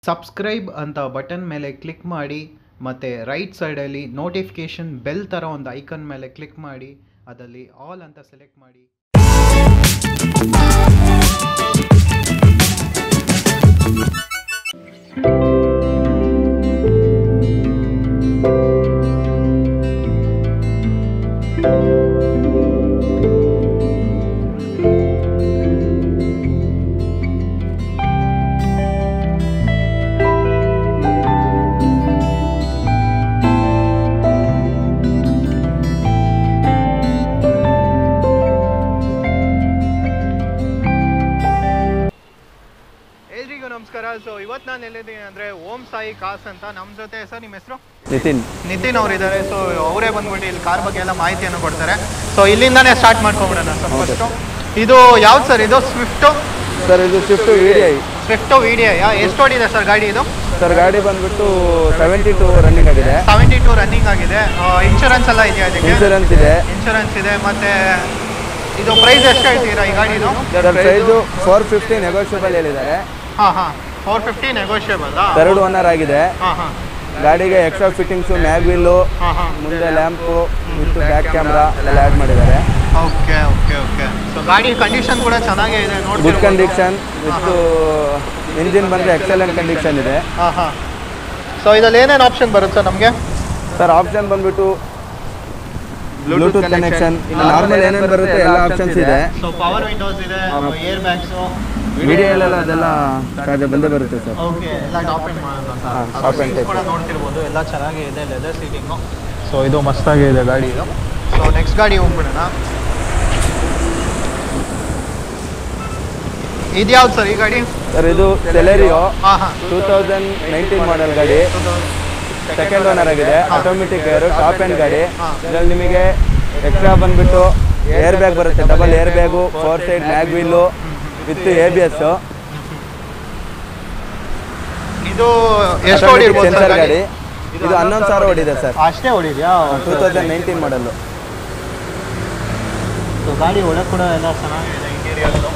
Subscribe ಅಂತ button ಮೇಲೆ click ಮಾಡಿ ಮತ್ತು ರೈಟ್ ಸೈಡಲ್ಲಿ ನೋಟಿಫಿಕೇಷನ್ ಬೆಲ್ ಥರ ಒಂದು ಐಕನ್ ಮೇಲೆ ಕ್ಲಿಕ್ ಮಾಡಿ ಅದರಲ್ಲಿ ಆಲ್ ಅಂತ ಸೆಲೆಕ್ಟ್ ಮಾಡಿ ಎಲ್ರಿಗೂ ನಮಸ್ಕಾರ ಸೊ ಇವತ್ತು ನಾನು ಎಲ್ಲಿದ್ದೀನಿ ಅಂದರೆ ಓಂ ಸಾಯಿ ಕಾಸ್ ಅಂತ ನಮ್ಮ ಜೊತೆ ಸರ್ ನಿಮ್ಮ ಹೆಸರು ನಿತಿನ್ ನಿತಿನ್ ಅವರಿದ್ದಾರೆ ಸೊ ಅವರೇ ಬಂದ್ಬಿಟ್ಟು ಇಲ್ಲಿ ಕಾರ್ ಬಗ್ಗೆ ಎಲ್ಲ ಮಾಹಿತಿಯನ್ನು ಕೊಡ್ತಾರೆ ಸೊ ಇಲ್ಲಿಂದಾನೇ ಸ್ಟಾರ್ಟ್ ಮಾಡ್ಕೊಂಬಿಡೋಣ ಸರ್ ಫಸ್ಟು ಇದು ಯಾವ್ದು ಸರ್ ಇದು ಸ್ವಿಫ್ಟು ಸರ್ ಇದು Swift V D I Swift V D I ಎಷ್ಟು ಓಡಿದೆ ಸರ್ ಗಾಡಿ ಇದು ಸರ್ ಗಾಡಿ ಬಂದ್ಬಿಟ್ಟು ಸೆವೆಂಟಿ ಟು ರನ್ನಿಂಗ್ ಆಗಿದೆ ಸೆವೆಂಟಿ ಟು ರನ್ನಿಂಗ್ ಆಗಿದೆ ಇನ್ಶೂರೆನ್ಸ್ ಎಲ್ಲ ಇದೆಯಾ ಇದಕ್ಕೆ ಇನ್ಸೂರೆನ್ಸ್ ಇದೆ ಇನ್ಶೂರೆನ್ಸ್ ಇದೆ ಮತ್ತೆ ಇದು ಪ್ರೈಸ್ ಎಷ್ಟು ಹೇಳ್ತೀರಾ ಈ ಗಾಡಿದು sir price four fifty negotiable ಹೇಳಿದ್ದಾರೆ ಹಾಂ ಹಾಂ four fifty negotiable third owner ಆಗಿದೆ ಹಾಂ ಹಾಂ ಗಾಡಿಗೆ ಎಕ್ಸ್ಟ್ರಾ ಫಿಟ್ಟಿಂಗ್ಸು ಮ್ಯಾಗ್ ವೀಲು ಹಾಂ ಹಾಂ ಮುಂದೆ ಲ್ಯಾಂಪು ವಿತ್ ಬ್ಯಾಕ್ ಕ್ಯಾಮ್ರಾ ಎಲ್ಲ ಆ್ಯಡ್ ಮಾಡಿದ್ದಾರೆ ಓಕೆ ಓಕೆ ಓಕೆ ಸೊ ಗಾಡಿ ಕಂಡೀಷನ್ ಕೂಡ ಚೆನ್ನಾಗೇ ಇದೆ ಗುಡ್ ನೋಡಿ ಕಂಡೀಷನ್ ವಿತ್ ಇಂಜಿನ್ ಬಂದರೆ ಎಕ್ಸಲೆಂಟ್ ಕಂಡೀಷನ್ ಇದೆ ಹಾಂ ಹಾಂ ಸೊ ಇದ್ರಲ್ಲಿ ಏನೇನು ಆಪ್ಷನ್ ಬರುತ್ತೆ ನಮಗೆ ಸರ್ ಆಪ್ಷನ್ ಬಂದ್ಬಿಟ್ಟು ಬ್ಲೂಟೂತ್ ಕನೆಕ್ಷನ್ ನಾರ್ಮಲ್ ಏನೇನು ಬರುತ್ತೆ ಎಲ್ಲ ಆಪ್ಷನ್ಸ್ ಇದೆ ಸೊ ಪವರ್ ವಿಂಡೋಸ್ ಇದೆ ಏರ್ ಬ್ಯಾಗ್ಸು ವಿಡಿಯೋಲೆಲ್ಲ ಅದೆಲ್ಲ ಚಾರ್ಜ್ ಬಂದೇ ಬರುತ್ತೆ ಸರ್ ಓಕೆ ಎಲ್ಲ ಟಾಪ್ ಎಂಡ್ ಮಾಡೋದು ಹಾ, top end type. ಕೂಡ ನೋಡ್ತಿರ್ಬೋದು ಎಲ್ಲ ಚೆನ್ನಾಗೇ ಇದೆ ಲೆದರ್ ಸೀಟಿಂಗು ಸೊ ಇದು ಮಸ್ತಾಗಿ ಇದೆ ಗಾಡಿ ಇದು ಸೊ ನೆಕ್ಸ್ಟ್ ಗಾಡಿ ಹೋಗ್ಬಿಡೋಣ ಇದ್ಯಾವ್ದು ಸರ್ ಈ ಗಾಡಿ ಸರ್ ಇದು ಸೆಲೆರಿಯೋ ಹಾಂ ಹಾಂ ಟೂ ತೌಸಂಡ್ ನೈನ್ಟೀನ್ ಮಾಡೆಲ್ ಗಾಡಿ ಸೆಕೆಂಡ್ ಓನರ್ ಆಗಿದೆ ಆಟೋಮೆಟಿಕ್ ಗೇರು ಟಾಪ್ ಎಂಡ್ ಗಾಡಿ ಹಾ. ಇದರಲ್ಲಿ ನಿಮಗೆ ಎಕ್ಸ್ಟ್ರಾ ಬಂದ್ಬಿಟ್ಟು ಏರ್ ಬ್ಯಾಗ್ ಬರುತ್ತೆ double air bag four side mag wheel with A B S ಇದು ಎಷ್ಟು ಹೊಡಿರ್ಬೋದು ಸೆನ್ಸರ್ ಸರ್ ಗಾಡಿ ಇದು ಹನ್ನೊಂದು ಸಾವಿರ ಹೊಡಿದೆ ಸರ್ ಅಷ್ಟೇ ಹೊಡಿದ್ಯಾ two thousand nineteen model so ಗಾಡಿ ಒಳಗೆ ಕೂಡ ಎಲ್ಲ ಚೆನ್ನಾಗಿದೆ ಇಂಟೀರಿಯರ್ಸು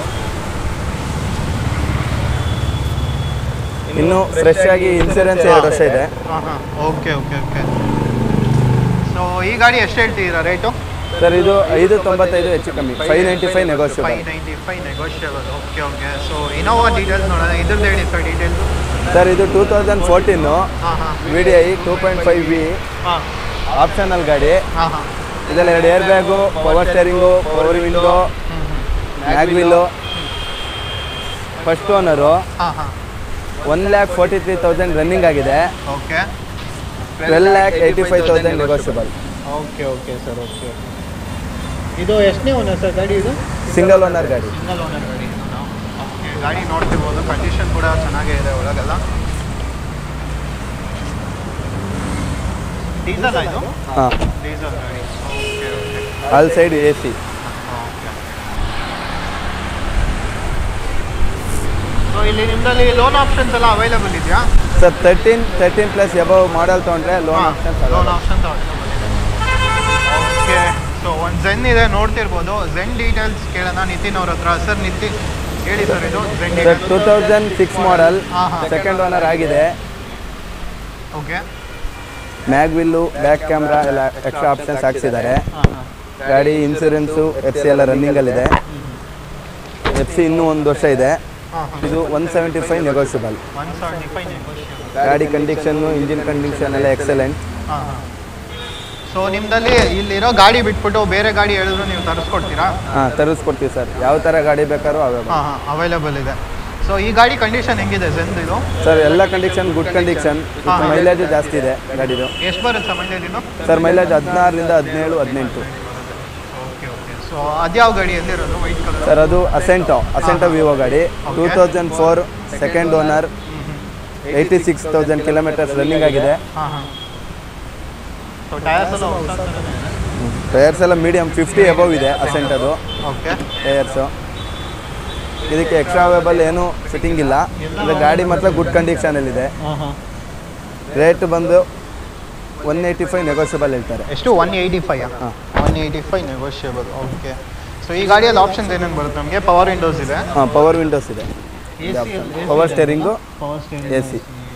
ಇನ್ನು ಫ್ರೆಶ್ ಆಗಿ ಇನ್ಸೂರೆನ್ಸ್ ಎರಡು ವರ್ಷ ಇದೆ ಹಾಂ ಹಾಂ ಓಕೆ ಓಕೆ ಓಕೆ ಸೊ ಈ ಗಾಡಿ ಎಷ್ಟು ಹೇಳ್ತಿದ್ದೀರಾ ರೇಟು ಸರ್ ಇದು ಐದು ತೊಂಬತ್ತೈದು ಹೆಚ್ಚು ಕಮ್ಮಿ five ninety five five negotiable ninety five negotiable okay okay so Innova details ನೋಡೋಣ ಇದ್ರದ್ದು ಹೇಳಿ ಸರ್ ಡೀಟೇಲ್ಸು ಸರ್ ಇದು ಟೂ ತೌಸಂಡ್ ಫೋರ್ಟೀನು ಹಾಂ ಹಾಂ V D I two point five V ಹಾಂ ಆಪ್ಷನಲ್ ಗಾಡಿ ಹಾಂ ಹಾಂ ಇದರಲ್ಲಿ ಎರಡು air bag power steering power window mag wheel first owner ಹಾಂ ಹಾಂ one lakh forty three thousand running ಆಗಿದೆ okay twelve lakh eighty five thousand negotiable okay okay sir okay ಇದು ಎಷ್ಟನೇ ಓನರ್ ಸರ್ ಗಾಡಿ ಇದು ಸಿಂಗಲ್ ಓನರ್ ಗಾಡಿ ಸಿಂಗಲ್ ಓನರ್ ಗಾಡಿ okay ಗಾಡಿ ನೋಡ್ತಿರ್ಬೋದು ಕಂಡೀಷನ್ ಕೂಡ ಚೆನ್ನಾಗೇ ಇದೆ ಒಳಗೆಲ್ಲ ಡೀಸಲ್ ಇದು ಹಾಂ ಡೀಸೆಲ್ ಗಾಡಿ okay okay all side A C okay so ಇಲ್ಲಿ ನಿಮ್ಮಲ್ಲಿ ಲೋನ್ ಆಪ್ಷನ್ಸ್ ಎಲ್ಲ ಅವೈಲೇಬಲ್ ಇದೆಯಾ sir thirteen thirteen plus above model ತೊಗೊಂಡ್ರೆ loan options loan options okay so ಒಂದು ಝೆನ್ ಇದೆ ನೋಡ್ತಿರ್ಬೋದು ಝೆನ್ ಡೀಟೇಲ್ಸ್ ಕೇಳೋಣ ನಿತಿನ್ ಅವ್ರ ಹತ್ರ ಸರ್ ನಿತಿನ್ ಹೇಳಿ ಸರ್ ಇದು Zen sir details two thousand six model ಹಾಂ ಹಾಂ ಸೆಕೆಂಡ್ ಓನರ್ ಆಗಿದೆ okay mag wheel back camera ಎಲ್ಲ ಎಕ್ಸ್ಟ್ರಾ ಆಪ್ಷನ್ಸ್ ಹಾಕ್ಸಿದ್ದಾರೆ ಹಾಂ ಹಾಂ ಗಾಡಿ ಇನ್ಸೂರೆನ್ಸು ಎಫ್ ಸಿ ಎಲ್ಲ ರನ್ನಿಂಗಲ್ಲಿದೆ ಎಫ್ ಸಿ ಇನ್ನೂ ಒಂದು ವರ್ಷ ಇದೆ ಹಾಂ ಹಾಂ ಇದು one seventy five negotiable one seventy five negotiable ಗಾಡಿ ಕಂಡೀಷನ್ನು ಇಂಜಿನ್ ಕಂಡೀಷನ್ ಎಲ್ಲ ಎಕ್ಸಲೆಂಟ್ ಹಾಂ ಹಾಂ ಸೊ ನಿಮ್ಮದಲ್ಲಿ ಇಲ್ಲಿರೋ ಗಾಡಿ ಬಿಟ್ಬಿಟ್ಟು ಬೇರೆ ಗಾಡಿ ಹೇಳಿದ್ರು ನೀವು ತರಿಸ್ಕೊಡ್ತೀರಾ ಹಾಂ ತರಿಸ್ಕೊಡ್ತೀವಿ ಸರ್ ಯಾವ ಥರ ಗಾಡಿ ಬೇಕಾದ್ರೂ ಅವೈಬಲ್ ಹಾಂ ಹಾಂ ಅವೈಲೇಬಲ್ ಇದೆ ಸೊ ಈ ಗಾಡಿ ಕಂಡೀಷನ್ ಹೆಂಗಿದೆ ಝೆನ್ ಇದು ಸರ್ ಎಲ್ಲ ಕಂಡೀಷನ್ ಗುಡ್ ಕಂಡೀಷನ್ ಮೈಲೇಜು ಜಾಸ್ತಿ ಇದೆ ಗಾಡಿದು ಎಷ್ಟು ಬರುತ್ತೆ ಮೈಲೇಜ್ ಇದು ಸರ್ ಮೈಲೇಜ್ ಹದಿನಾರರಿಂದ ಹದಿನೇಳು ಹದಿನೆಂಟು ಓಕೆ ಓಕೆ ಸೊ ಅದ್ಯಾವ ಗಾಡಿ ಎಲ್ಲಿರೋದು ವೈಟ್ ಕಲರ್ ಸರ್ ಅದು ಅಸೆಂಟೋ ಅಸೆಂಟೋ ವಿವೋ ಗಾಡಿ two thousand four second owner eighty six thousand kilometres running ಆಗಿದೆ ಹಾಂ ಹಾಂ ಸೊ ಟಯರ್ಸ್ ಎಲ್ಲ ಹೊಸ ಥರನೇ ಇದೆ ಟೈರ್ಸ್ ಎಲ್ಲ ಮೀಡಿಯಮ್ ಫಿಫ್ಟಿ ಎಬವ್ ಇದೆ ಅಸೆಂಟದು ಓಕೆ ಟೈರ್ಸು ಇದಕ್ಕೆ ಎಕ್ಸ್ಟ್ರಾ ಅವೈಬಲ್ ಏನು ಫಿಟ್ಟಿಂಗ್ ಇಲ್ಲ ಇದು ಗಾಡಿ ಮಾತ್ರ ಗುಡ್ ಕಂಡೀಷನಲ್ಲಿದೆ ಹಾಂ ಹಾಂ ರೇಟ್ ಬಂದು ಒನ್ ಏಯ್ಟಿ ಫೈವ್ ನೆಗೋಷಿಯಬಲ್ ಹೇಳ್ತಾರೆ ಎಷ್ಟು ಒನ್ ಏಯ್ಟಿ ಫೈವ್ ಹಾಂ one eighty five negotiable okay so ಈ ಗಾಡಿಯಲ್ಲಿ ಆಪ್ಷನ್ಸ್ ಏನೇನು ಬರುತ್ತೆ ನಮಗೆ ಪವರ್ ವಿಂಡೋಸ್ ಇದೆ ಹಾಂ ಪವರ್ ವಿಂಡೋಸ್ ಇದೆ A C power steering power A C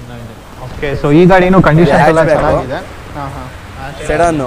okay so ಈ ಗಾಡಿನೂ ಕಂಡೀಷನ್ ಎಲ್ಲ Hatchback. ಚೆನ್ನಾಗಿದೆ ಹಾಂ ಹಾಂ ಸೆಡಾನು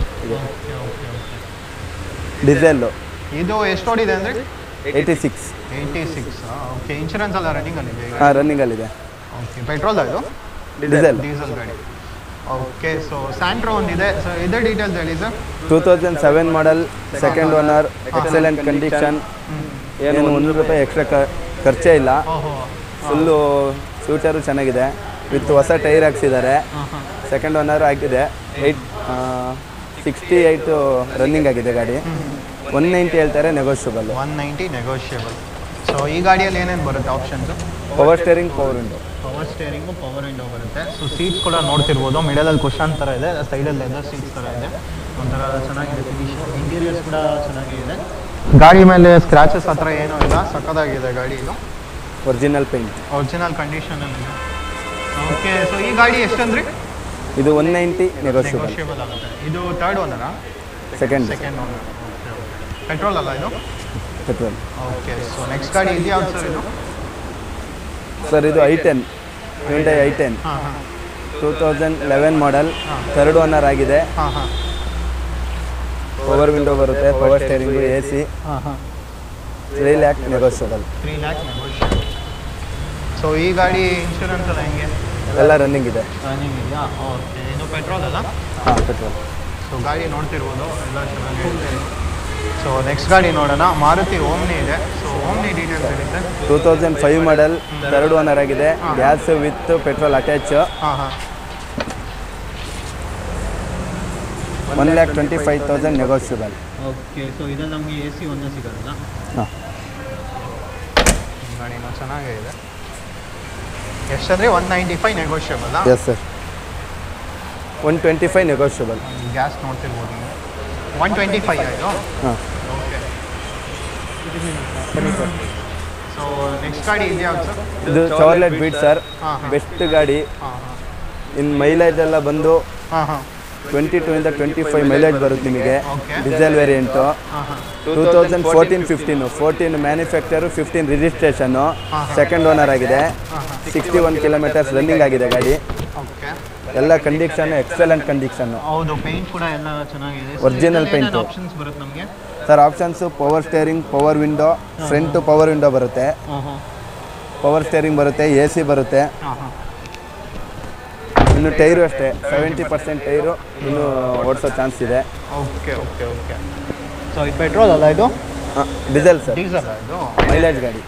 ಡೀಸೆಲ್ಲು ಇದು ಎಷ್ಟು ಓಡಿದೆ ಅಂದರೆ eighty six eighty six okay insurance ಎಲ್ಲ ರನ್ನಿಂಗಲ್ಲಿದೆ ಈಗ ಹಾಂ ರನ್ನಿಂಗಲ್ಲಿದೆ ಓಕೆ ಪೆಟ್ರೋಲ್ ಇದು ಡೀಸೆಲ್ ಡೀಸೆಲ್ ಗಾಡಿ ಓಕೆ ಸೊ ಸ್ಯಾಂಟ್ರೋ ಒಂದಿದೆ ಸೊ ಇದೇ ಡೀಟೇಲ್ಸ್ ಹೇಳಿ sir two thousand seven model second owner excellent condition ಏನು ಒಂದು ರೂಪಾಯಿ ಎಕ್ಸ್ಟ್ರಾ ಖರ್ಚೇ ಇಲ್ಲ ಓಹೋ ಫುಲ್ಲು ಫ್ಯೂಚರು ಚೆನ್ನಾಗಿದೆ ವಿತ್ ಹೊಸ ಟೈರ್ ಹಾಕ್ಸಿದ್ದಾರೆ ಹಾಂ ಹಾಂ ಸೆಕೆಂಡ್ ಓನರ್ ಆಗಿದೆ ಏಯ್ಟ್ ಸಿಕ್ಸ್ಟಿ ಏಯ್ಟು ರನ್ನಿಂಗ್ ಆಗಿದೆ ಗಾಡಿ ಒನ್ ನೈಂಟಿ ಹೇಳ್ತಾರೆ negotiable one ninety negotiable so ಈ ಗಾಡಿಯಲ್ಲಿ ಏನೇನು ಬರುತ್ತೆ options power steering power window power steering power window ಬರುತ್ತೆ ಸೊ ಸೀಟ್ಸ್ ಕೂಡ ನೋಡ್ತಿರ್ಬೋದು ಮಿಡಲಲ್ಲಿ ಕುಶನ್ ಥರ ಇದೆ ಸೈಡಲ್ಲಿ ಲೆದರ್ ಸೀಟ್ಸ್ ಥರ ಇದೆ ಒಂಥರ ಚೆನ್ನಾಗಿದೆ ಫಿನಿಶ್ ಇಂಟೀರಿಯರ್ಸ್ ಕೂಡ ಚೆನ್ನಾಗಿದೆ ಗಾಡಿ ಮೇಲೆ ಸ್ಕ್ರಾಚಸ್ ಹತ್ರ ಏನೂ ಇಲ್ಲ ಸಕ್ಕದಾಗಿದೆ ಗಾಡಿ ಇದು ಒರಿಜಿನಲ್ ಪೇಂಟ್ ಒರಿಜಿನಲ್ ಕಂಡೀಷನಲ್ಲಿದೆ ಓಕೆ ಸೊ ಈ ಗಾಡಿ ಎಷ್ಟಂದ್ರಿ ಇದು ಒನ್ ನೈಂಟಿ ನೆಗೋಷಿಯಬಲ್ ನೆಗೋಷಿಯಬಲ್ ಆಗುತ್ತೆ ಇದು ಥರ್ಡ್ ಓನರಾ ಸೆಕೆಂಡ್ ಸೆಕೆಂಡ್ ಓನರ್ ಪೆಟ್ರೋಲ್ ಅಲ್ಲ ಇದು ಪೆಟ್ರೋಲ್ ಓಕೆ ಸೊ ನೆಕ್ಸ್ಟ್ ಗಾಡಿ ಇದು ಯಾವ್ದು ಸರ್ ಇದು ಸರ್ ಇದು I ten Hyundai I ten ಹಾಂ ಹಾಂ two thousand eleven model third owner ಆಗಿದೆ ಹಾಂ ಹಾಂ ಪವರ್ ವಿಂಡೋ ಬರುತ್ತೆ ಪವರ್ ಸ್ಟೇರಿಂಗು ಎ ಸಿ ಹಾಂ ಹಾಂ three lakh negotiable three lakh negotiable so ಈ ಗಾಡಿ ಇನ್ಶೂರೆನ್ಸ್ ಎಲ್ಲ ಹೆಂಗೆ ಎಲ್ಲ ರನ್ನಿಂಗ್ ಇದೆ ರನ್ನಿಂಗ್ ಇದೆಯಾ ಓಕೆ ಇದು ಪೆಟ್ರೋಲ್ ಅಲ್ಲ ಹಾಂ ಪೆಟ್ರೋಲ್ ಸೊ ಗಾಡಿ ನೋಡ್ತಿರ್ಬೋದು ಎಲ್ಲ ಚೆನ್ನಾಗಿದೆ ಸೊ ನೆಕ್ಸ್ಟ್ ಗಾಡಿ ನೋಡೋಣ ಮಾರುತಿ ಓಮ್ನಿ ಇದೆ ಸೊ ಓಮ್ನಿ ಡೀಟೇಲ್ಸ್ ಇರುತ್ತೆ two thousand five model third owner ಆಗಿದೆ ಗ್ಯಾಸ್ ವಿತ್ ಪೆಟ್ರೋಲ್ ಅಟ್ಯಾಚ್ ಹಾಂ ಹಾಂ one lakh twenty five thousand negotiable okay so ಇದ್ರಲ್ಲಿ ನಮಗೆ ಎ ಸಿ ಒಂದೇ ಸಿಗೋದಲ್ಲ ಹಾಂ ಗಾಡಿನ ಚೆನ್ನಾಗೇ ಇದೆ ಎಷ್ಟಂದರೆ one ninety five negotiable yes sir one twenty five negotiable gas ನೋಡ್ತಿರ್ಬೋದು ನೀವು ಒನ್ ಟ್ವೆಂಟಿ ಫೈವ್ ಆಯಿತು ಹಾಂ ಓಕೆ ಸೊ ನೆಕ್ಸ್ಟ್ ಗಾಡಿ ಇದೆ ಯಾವ್ದು ಸರ್ ಇದು ಚಾರ್ಲೆಟ್ ಬೀಟ್ ಸರ್ ಹಾಂ ಹಾಂ ಬೆಸ್ಟ್ ಗಾಡಿ ಹಾಂ ಹಾಂ ಇನ್ನು ಮೈಲೇಜ್ ಎಲ್ಲ ಬಂದು ಹಾಂ ಹಾಂ ಟ್ವೆಂಟಿ ಟೂ ಇಂದ ಟ್ವೆಂಟಿ ಫೈವ್ ಮೈಲೇಜ್ ಬರುತ್ತೆ ನಿಮಗೆ Okay. ಡೀಸೆಲ್ ವೇರಿಯಂಟು ಹಾಂ ಹಾಂ two thousand fourteen fifteen fourteen manufacture fifteen registration second owner ಆಗಿದೆ ಹಾಂ ಹಾಂ ಸಿಕ್ಸ್ಟಿ ಒನ್ ಕಿಲೋಮೀಟರ್ಸ್ ರನ್ನಿಂಗ್ ಆಗಿದೆ ಗಾಡಿ ಓಕೆ ಎಲ್ಲ ಕಂಡೀಷನ್ ಎಕ್ಸಲೆಂಟ್ ಕಂಡೀಷನ್ನು ಹೌದು ಪೇಂಟ್ ಕೂಡ ಎಲ್ಲ ಚೆನ್ನಾಗಿದೆ Original paint. ಆಪ್ಷನ್ಸ್ ಬರುತ್ತೆ ನಮಗೆ sir options power steering power window front power window ಬರುತ್ತೆ ಹಾಂ ಹಾಂ ಪವರ್ ಸ್ಟೇರಿಂಗ್ ಬರುತ್ತೆ ಎ ಸಿ ಬರುತ್ತೆ ಹಾಂ ಹಾಂ ಇನ್ನು ಟೈರು ಅಷ್ಟೇ ಸೆವೆಂಟಿ ಪರ್ಸೆಂಟ್ ಟೈರು ಇನ್ನು ಓಡಿಸೋ ಚಾನ್ಸ್ ಇದೆ ಓಕೆ ಓಕೆ ಓಕೆ ಸೊ ಇದು ಪೆಟ್ರೋಲ್ ಅಲ್ಲ ಇದು ಡೀಸೆಲ್ ಸರ್ ಡೀಸೆಲ್ ಇದು ಮೈಲೇಜ್ ಗಾಡಿ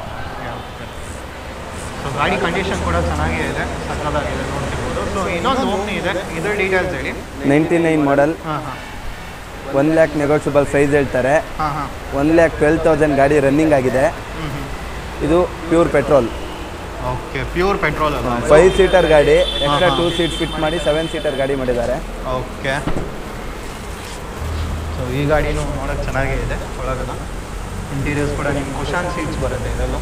ಸೊ ಗಾಡಿ ಕಂಡೀಷನ್ ಕೂಡ ಚೆನ್ನಾಗೇ ಇದೆ ಸಕ್ಕದಾಗಿದೆ ನೋಡ್ತಿರ್ಬೋದು ಸೊ ಇನ್ನೊಂದು ಓಮ್ನಿ ಇದೆ ಇದ್ರ ಡೀಟೇಲ್ಸ್ ಹೇಳಿ ನೈಂಟಿ ನೈನ್ ಮಾಡಲ್ ಹಾಂ ಹಾಂ ಒನ್ ಲ್ಯಾಕ್ ನೆಗೋಷಿಯಬಲ್ ಪ್ರೈಸ್ ಹೇಳ್ತಾರೆ ಹಾಂ ಹಾಂ ಒನ್ ಲ್ಯಾಕ್ ಟ್ವೆಲ್ ತೌಸಂಡ್ ಗಾಡಿ ರನ್ನಿಂಗ್ ಆಗಿದೆ ಹ್ಞೂ ಹ್ಞೂ ಇದು pure petrol okay pure petrol ಅಲ್ಲ ಫೈವ್ ಸೀಟರ್ ಗಾಡಿ ಎಕ್ಸ್ಟ್ರಾ ಹಾ, ಟೂ ಹಾ. ಸೀಟ್ ಫಿಟ್ ಮಾಡಿ ಸೆವೆನ್ ಸೀಟರ್ ಗಾಡಿ ಮಾಡಿದ್ದಾರೆ ಓಕೆ ಸೊ ಈ ಗಾಡಿನೂ ನೋಡೋಕೆ ಚೆನ್ನಾಗೇ ಇದೆ ಒಳಗಲ್ಲ ಇಂಟೀರಿಯರ್ಸ್ ಕೂಡ ನಿಮ್ಗೆ ಕುಶಾನ್ ಸೀಟ್ಸ್ ಬರುತ್ತೆ ಇದರಲ್ಲೂ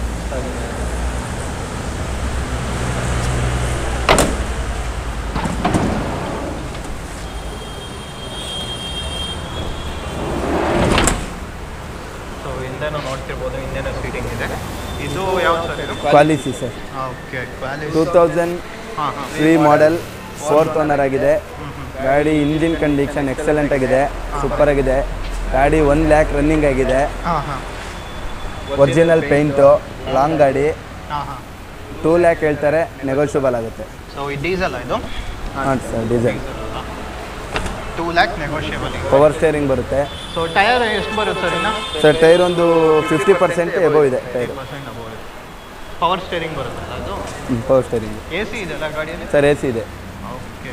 ಸೊ ಹಿಂದೆನೂ ನೋಡ್ತಿರ್ಬೋದು ಹಿಂದೆನೂ ಸೀಟಿಂಗ್ ಇದೆ ಇದು ಯಾವ್ದು ಸರ್ ಇದು Qualis sir okay quality two thousand ಹಾಂ ಹಾಂ ತ್ರೀ ಮಾಡೆಲ್ ಫೋರ್ತ್ ಓನರ್ ಆಗಿದೆ ಗಾಡಿ ಇಂಜಿನ್ ಕಂಡೀಷನ್ ಎಕ್ಸಲೆಂಟ್ ಆಗಿದೆ ಸೂಪರ್ ಆಗಿದೆ ಗಾಡಿ ಒನ್ ಲ್ಯಾಕ್ ರನ್ನಿಂಗ್ ಆಗಿದೆ ಹಾಂ ಹಾಂ ಒರಿಜಿನಲ್ ಪೇಂಟು ಲಾಂಗ್ ಗಾಡಿ ಹಾಂ ಹಾಂ ಟೂ ಲ್ಯಾಕ್ ಹೇಳ್ತಾರೆ ನೆಗೋಷಿಯಬಲ್ ಆಗುತ್ತೆ ಸೊ ಇದು ಡೀಸೆಲ್ ಇದು ಹಾಂ sir diesel two lakh negotiable power steering ಬರುತ್ತೆ ಸೊ ಟೈರ್ ಎಷ್ಟು ಬರುತ್ತೆ ಸರ್ ಇನ್ನು ಸರ್ ಟೈರ್ ಒಂದು ಫಿಫ್ಟಿ ಪರ್ಸೆಂಟ್ ಎಬೋ ಇದೆ ಟೈರ್ ಪರ್ಸೆಂಟ್ ಪವರ್ ಸ್ಟೇರಿಂಗ್ ಬರುತ್ತಲ್ಲ ಅದು ಪವರ್ ಸ್ಟೇರಿಂಗ್ ಎ ಸಿ ಇದೆಲ್ಲ ಗಾಡಿಯಲ್ಲಿ ಸರ್ ಎ ಸಿ ಇದೆ ಓಕೆ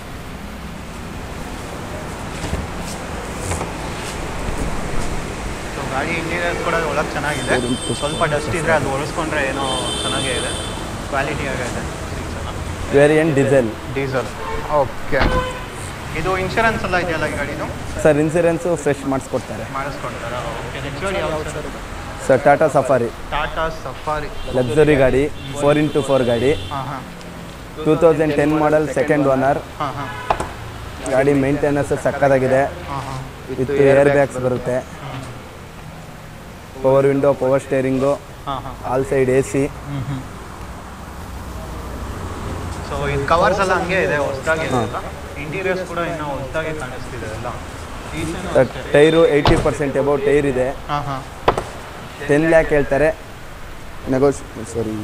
ಸೊ ಗಾಡಿ ಇಂಟೀರಿಯರ್ಸ್ ಕೂಡ ಒಳಗೆ ಚೆನ್ನಾಗಿದೆ ಸ್ವಲ್ಪ ಡಸ್ಟ್ ಇದ್ರೆ ಅದು ಒರೆಸ್ಕೊಂಡ್ರೆ ಏನೋ ಚೆನ್ನಾಗೇ ಇದೆ ಕ್ವಾಲಿಟಿ ಆಗೈತೆ ವೇರಿಯಂಟ್ ಡೀಸೆಲ್ ಡೀಸೆಲ್ ಓಕೆ ಇದು ಇನ್ಶೂರೆನ್ಸ್ ಎಲ್ಲ ಇದೆಯಲ್ಲ ಈ ಗಾಡಿದು ಸರ್ ಇನ್ಸೂರೆನ್ಸು ಫ್ರೆಶ್ ಮಾಡಿಸ್ಕೊಡ್ತಾರೆ ಮಾಡಿಸ್ಕೊಡ್ತಾರಾ ಓಕೆ ನೆಕ್ಸ್ಟ್ ಗಾಡಿ ಯಾವ್ದು sir sir Tata Safari Tata Safari luxury ಗಾಡಿ ಫೋರ್ ಇಂಟು ಫೋರ್ ಗಾಡಿ ಹಾಂ ಹಾಂ two thousand ten model second owner ಹಾಂ ಹಾಂ ಗಾಡಿ ಮೇಂಟೆನೆನ್ಸ್ ಸಕ್ಕತ್ತಾಗಿದೆ ಹಾಂ ಹಾಂ ವಿತ್ ಏರ್ ಬ್ಯಾಗ್ಸ್ ಬರುತ್ತೆ ಪವರ್ ವಿಂಡೋ ಪವರ್ ಸ್ಟೇರಿಂಗು ಹಾಂ ಹಾಂ ಆಲ್ ಸೈಡ್ ಎ ಸಿ ಹ್ಞೂ ಹ್ಞೂ ಸೊ ಇದು ಕವರ್ಸ್ ಎಲ್ಲ ಹಂಗೆ ಇದೆ ಹೊಸದಾಗಿ ಇಂಟೀರಿಯರ್ಸ್ ಕೂಡ ಇನ್ನೂ ಹೊಸದಾಗಿ ಕಾಣಿಸ್ತಿದೆ ಎಲ್ಲ sir tyre eighty percent above tyre ಇದೆ ಹಾಂ ಹಾಂ ಟೆನ್ ಲ್ಯಾಕ್ ಹೇಳ್ತಾರೆ ನೆಗೋಶ್ sorry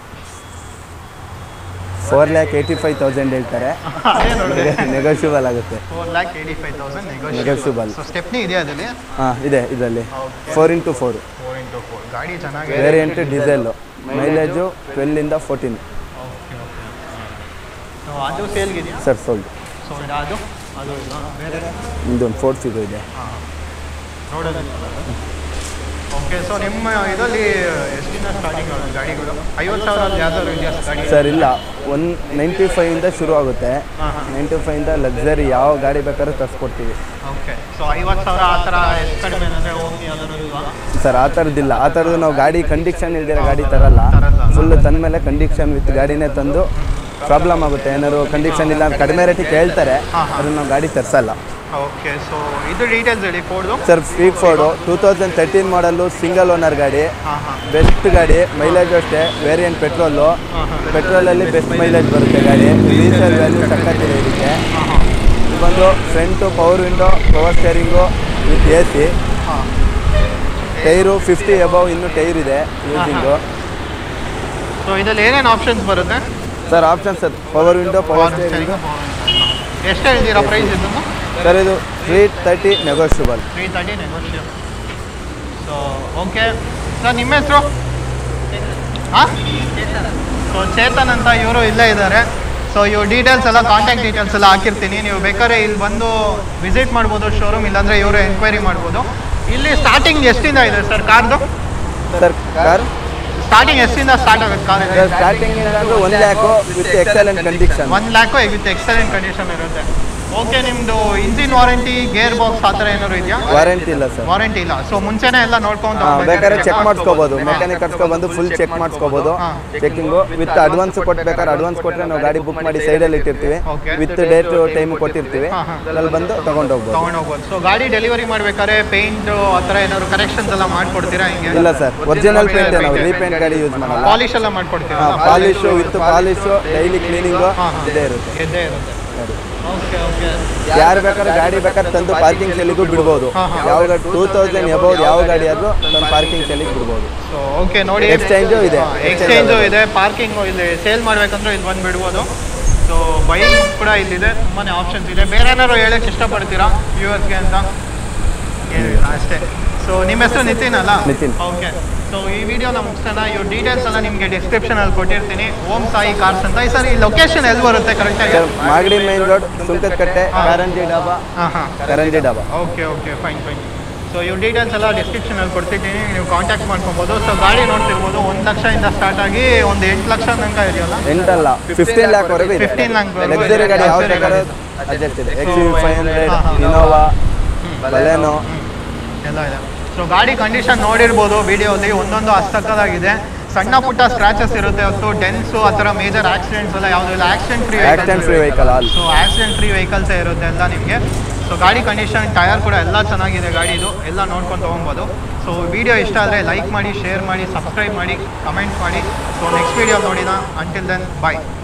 four lakh eighty five thousand ಹೇಳ್ತಾರೆ ಅದೇ ನೋಡಿದೆ ನೆಗೋಷಿಯಬಲ್ ಆಗುತ್ತೆ four lakh eighty five thousand Negotiable. So stepney ಇದೆಯಾ ಅದರಲ್ಲಿ ಹಾಂ ಇದೆ ಇದರಲ್ಲಿ okay four into four four into four ಗಾಡಿ ಚೆನ್ನಾಗಿದೆ ವೇರಿಯಂಟ್ ಡೀಸೆಲ್ಲು ಮೈಲೇಜು ಟ್ವೆಲ್ಲಿಂದ ಫೋರ್ಟೀನ್ ಓಕೆ ಓಕೆ ಸೊ ಅದು ಸೇಲ್ಗಿದೆಯಾ ಸರ್ ಸೋಲ್ಡ್ ಸೊ ಇದು ಅದು ಅದು ಇದು ಬೇರೆ ಇದೊಂದು ಫೋರ್ಟ್ ಫಿಗೋ ಇದೆ ಹಾಂ ನೋಡೋದು ಓಕೆ ಸೊ ನಿಮ್ಮ ಇದರಲ್ಲಿ ಎಷ್ಟಿನ ಸ್ಟಾರ್ಟಿಂಗ್ ಗಾಡಿಗಳು ಐವತ್ತು ಸಾವಿರ ಯಾವ್ದಾದ್ರು ಇದೆಯಾ ಗಾಡಿ ಸರ್ ಇಲ್ಲ ಒನ್ ನೈಂಟಿ ಫೈವಿಂದ ಶುರು ಆಗುತ್ತೆ ಹಾಂ ಹಾಂ ನೈಂಟಿ ಫೈವಿಂದ ಲಕ್ಸರಿ ಯಾವ ಗಾಡಿ ಬೇಕಾದ್ರೂ ತರಿಸ್ಕೊಡ್ತೀವಿ ಓಕೆ ಸೊ ಐವತ್ತು ಸಾವಿರ ಆ ಥರ ಎಷ್ಟು ಕಡಿಮೆ ಅಂದರೆ ಓಮ್ನಿ ಯಾವ್ದಾದ್ರು ಇಲ್ವಾ ಸರ್ ಆ ಥರದ್ದಿಲ್ಲ ಆ ಥರದ್ದು ನಾವು ಗಾಡಿ ಕಂಡೀಷನ್ ಇಲ್ದಿರೋ ಗಾಡಿ ತರಲ್ಲ ತರಲ್ಲ. ಫುಲ್ ತಂದಮೇಲೆ ಕಂಡೀಷನ್ ವಿತ್ ಗಾಡಿನೇ ತಂದು ಪ್ರಾಬ್ಲಮ್ ಆಗುತ್ತೆ ಏನಾದ್ರು ಕಂಡೀಷನ್ ಇಲ್ಲ ಅಂತ ಕಡಿಮೆ ರೇಟಿಗೆ ಕೇಳ್ತಾರೆ ಹಾಂ, ಹಾಂ. ಅದನ್ನು ನಾವು ಗಾಡಿ ತರಿಸಲ್ಲ ಓಕೆ ಸೊ ಇದು ಡೀಟೇಲ್ಸ್ ಹೇಳಿ ಫೋರ್ಡು ಸರ್ ಸ್ಪೀಕ್ Ford two thousand thirteen model single owner ಗಾಡಿ ಹಾಂ ಹಾಂ ಬೆಸ್ಟ್ ಗಾಡಿ ಮೈಲೇಜ್ ಅಷ್ಟೇ ವೇರಿಯಂಟ್ ಪೆಟ್ರೋಲು ಹಾಂ ಹಾಂ ಪೆಟ್ರೋಲಲ್ಲಿ ಬೆಸ್ಟ್ ಮೈಲೇಜ್ ಬರುತ್ತೆ ಗಾಡಿ ರೀಸೇಲ್ ವ್ಯಾಲ್ಯೂ ಸಕ್ಕತ್ತಿದೆ ಇದಕ್ಕೆ ಹಾಂ ಹಾಂ ಇದು ಬಂದು front power window power steering with A C ಹಾಂ ಟೈರು ಫಿಫ್ಟಿ ಎಬವ್ ಇನ್ನೂ ಟೈರ್ ಇದೆ ಯೂಸಿಂಗು ಸೊ ಇದರಲ್ಲಿ ಏನೇನು ಆಪ್ಷನ್ಸ್ ಬರುತ್ತೆ sir option sir power window power steering ಎಷ್ಟು ಹೇಳ್ತೀರಾ ಪ್ರೈಸ್ ಇದನ್ನು ಸರ್ ಇದು three thirty negotiable three thirty negotiable so okay sir ನಿಮ್ಮ ಹೆಸರು ಹಾಂ ಸೊ ಚೇತನ್ ಅಂತ ಇವರು ಇಲ್ಲೇ ಇದ್ದಾರೆ ಸೊ ಇವ್ರ ಡೀಟೇಲ್ಸ್ ಎಲ್ಲ ಕಾಂಟ್ಯಾಕ್ಟ್ ಡೀಟೇಲ್ಸ್ ಎಲ್ಲ ಹಾಕಿರ್ತೀನಿ ನೀವು ಬೇಕಾದ್ರೆ ಇಲ್ಲಿ ಬಂದು ವಿಸಿಟ್ ಮಾಡ್ಬೋದು ಶೋರೂಮ್ ಇಲ್ಲಾಂದರೆ ಇವರು ಎಂಕ್ವೈರಿ ಮಾಡ್ಬೋದು ಇಲ್ಲಿ ಸ್ಟಾರ್ಟಿಂಗ್ ಎಷ್ಟಿಂದ ಇದೆ ಸರ್ ಕಾರ್ದು ಸರ್ ಕಾರ್ ಸ್ಟಾರ್ಟಿಂಗ್ ಎಷ್ಟಿಂದ ಸ್ಟಾರ್ಟ್ ಆಗುತ್ತೆ ಕಾರ್ ಸರ್ ಸ್ಟಾರ್ಟಿಂಗ್ ಏನಂದ್ರೆ one lakh with excellent condition one lakh with excellent condition ಇರುತ್ತೆ ಓಕೆ ನಿಮ್ಮದು ಇಂಜಿನ್ ವಾರಂಟಿ ಗೇರ್ ಬಾಕ್ಸ್ ಆ ಥರ ಏನಾದ್ರು ಇದೆಯಾ ವಾರಂಟಿ ಇಲ್ಲ ಸರ್ ವಾರಂಟಿ ಇಲ್ಲ ಸೊ ಮುಂಚೆನೇ ಎಲ್ಲ ನೋಡ್ಕೊಂಡು ಹಾಂ ಹೋಗ್ಬೇಕಾದ್ರೆ ಬೇಕಾದ್ರೆ ಚೆಕ್ check ಮಾಡಿಸ್ಕೋಬೋದು ಹಾ. ಮೆಕ್ಯಾನಿಕ್ ಕರ್ಸ್ಕೊಬಂದು ಫುಲ್ ಚೆಕ್ ಮಾಡಿಸ್ಕೋಬೋದು ಹಾ. ಚೆಕಿಂಗು ವಿತ್ ಅಡ್ವಾನ್ಸ್ ಕೊಟ್ಬೇಕಾದ್ರೆ ಅಡ್ವಾನ್ಸ್ ಕೊಟ್ಟರೆ ನಾವು ಗಾಡಿ ಬುಕ್ ಮಾಡಿ ಸೈಡಲ್ಲಿ ಇಟ್ಟಿರ್ತೀವಿ Okay. ವಿತ್ ಡೇಟ್ ಟೈಮ್ ಕೊಟ್ಟಿರ್ತೀವಿ ಹಾ, ಹಾ. ಅಲ್ಲಿ ಬಂದು ತಗೊಂಡು ಹೋಗ್ಬೋದು ತಗೊಂಡು ಹೋಗ್ಬೋದು ಸೊ ಗಾಡಿ ಡೆಲಿವರಿ ಮಾಡ್ಬೇಕಾದ್ರೆ ಪೇಂಟ್ ಆ ಥರ ಏನಾದ್ರು ಕರೆಕ್ಷನ್ಸ್ ಎಲ್ಲ ಮಾಡ್ಕೊಡ್ತೀರಾ ಹಿಂಗೆ ಇಲ್ಲ ಸರ್ ಒರಿಜಿನಲ್ ಪೇಂಟ್ ನಾವು ರೀಪೇಂಟ್ ಗಾಡಿ ಯೂಸ್ ಮಾಡಲ್ಲ ಪಾಲಿಶ್ ಎಲ್ಲ ಮಾಡ್ಕೊಡ್ತೀರಾ polish with polish daily cleaning ಹಾ, ಹಾ. ಇದೇ ಇರುತ್ತೆ ಗೆದ್ದೇ ಇರುತ್ತೆ ಓಕೆ ಓಕೆ ಯಾರು ಬೇಕಾದ್ರೆ ಗಾಡಿ ಬೇಕಾದ್ರೆ ತಂದು ಪಾರ್ಕಿಂಗ್ ಸೆಲ್ಲಿಗೂ ಬಿಡ್ಬೋದು ಹಾ, ಹಾ. ಯಾವ ಟೂ ತೌಸಂಡ್ ಎಬೌವ್ ಯಾವ ಗಾಡಿ ಆದ್ರೂ ತಂದು ಪಾರ್ಕಿಂಗ್ ಸೆಲ್ಲಿಗೆ ಬಿಡ್ಬೋದು ಸೊ ಓಕೆ ನೋಡಿ Exchange ಇದೆ. ಎಕ್ಸ್ಚೇಂಜು ಇದೆ ಪಾರ್ಕಿಂಗು ಇಲ್ಲಿ ಸೇಲ್ ಮಾಡ್ಬೇಕಂದ್ರೆ ಇಲ್ಲಿ ಬಂದು ಬಿಡ್ಬೋದು ಸೊ ಬೈಕ್ ಕೂಡ ಇಲ್ಲಿದೆ ತುಂಬಾ ಆಪ್ಷನ್ಸ್ ಇದೆ ಬೇರೆ ಏನಾದ್ರು ಹೇಳಕ್ಕೆ ಇಷ್ಟಪಡ್ತೀರಾ ವ್ಯೂವರ್ಸ್ಗೆ ಅಂತ ಏನಿಲ್ಲ ಅಷ್ಟೇ ಸೊ ನಿಮ್ಮ ಹೆಸರು ನಿತಿನ್ ಅಲ್ಲ ನಿತಿನ್. ಓಕೆ ಸೊ ಈ ವಿಡಿಯೋನ ಮುಗಿಸೋಣ ಇವ್ರ ಡೀಟೇಲ್ಸ್ ಎಲ್ಲ ನಿಮಗೆ ಡಿಸ್ಕ್ರಿಪ್ಷನಲ್ಲಿ ಕೊಟ್ಟಿರ್ತೀನಿ ಓಂ ಸಾಯಿ ಕಾರ್ಸ್ ಅಂತ ಈ ಸರ್ ಈ ಲೊಕೇಶನ್ ಎಲ್ಲಿ ಬರುತ್ತೆ ಕರೆಕ್ಟಾಗಿ sir, Magadi main road Sunkadakatte ಹಾ. ಕಾರಂಜಿ ಡಾಬಾ ಹಾಂ ಹಾಂ Karanji Dhaba okay okay fine fine so ಇವ್ರ ಡೀಟೇಲ್ಸ್ ಎಲ್ಲ ಡಿಸ್ಕ್ರಿಪ್ಷನಲ್ಲಿ ಕೊಡ್ತಿದ್ದೀನಿ ನೀವು ಕಾಂಟ್ಯಾಕ್ಟ್ ಮಾಡ್ಕೊಬೋದು ಸೊ ಗಾಡಿ ನೋಡ್ತಿರ್ಬೋದು ಒಂದು ಲಕ್ಷದಿಂದ ಸ್ಟಾರ್ಟ್ ಆಗಿ ಒಂದು ಎಂಟು ಲಕ್ಷ ತನಕ ಇದೆಯಲ್ಲ ಎಂಟಲ್ಲ ಫಿಫ್ಟೀನ್ ಲ್ಯಾಕ್ ವರೆಗೂ ಇದೆ 15 lakh ವರೆಗೂ ಲಕ್ಸರಿ ಇದೆ. ಗಾಡಿ ಯಾವ Luxury ಬೇಕಾದ್ರೂ ಗಾಡಿ. ಅಡ್ಜಸ್ಟ್ ಇದೆ ಎಕ್ಸ್ ಯು ಫೈವ್ ಹಂಡ್ರೆಡ್ ಹಾ, ಹಾ. ಇನೋವಾ ಬಲೆನೋ ಎಲ್ಲ ಇದೆ ಸೊ ಗಾಡಿ ಕಂಡೀಷನ್ ನೋಡಿರ್ಬೋದು ವಿಡಿಯೋಲಿ ಒಂದೊಂದು ಅಸ್ತಕ್ಕದಾಗಿದೆ ಸಣ್ಣ ಪುಟ್ಟ ಸ್ಕ್ರಾಚಸ್ ಇರುತ್ತೆ ಹೊತ್ತು ಡೆನ್ಸು ಆ ಥರ ಮೇಜರ್ ಆಕ್ಸಿಡೆಂಟ್ಸ್ ಎಲ್ಲ ಯಾವುದೂ ಇಲ್ಲ accident free accident free vehicle all so accident free ವೆಹಿಕಲ್ಸೇ ಇರುತ್ತೆ ಎಲ್ಲ ನಿಮಗೆ ಸೊ ಗಾಡಿ ಕಂಡೀಷನ್ ಟೈರ್ ಕೂಡ ಎಲ್ಲ ಚೆನ್ನಾಗಿದೆ ಗಾಡಿದು ಎಲ್ಲ ನೋಡ್ಕೊಂಡು ತೊಗೊಬೋದು ಸೊ ವಿಡಿಯೋ ಇಷ್ಟ ಆದರೆ ಲೈಕ್ ಮಾಡಿ ಶೇರ್ ಮಾಡಿ ಸಬ್ಸ್ಕ್ರೈಬ್ ಮಾಡಿ ಕಮೆಂಟ್ ಮಾಡಿ ಸೊ ನೆಕ್ಸ್ಟ್ ವಿಡಿಯೋ ನೋಡಿದ ಅಂಟಿಲ್ ದೆನ್ ಬಾಯ್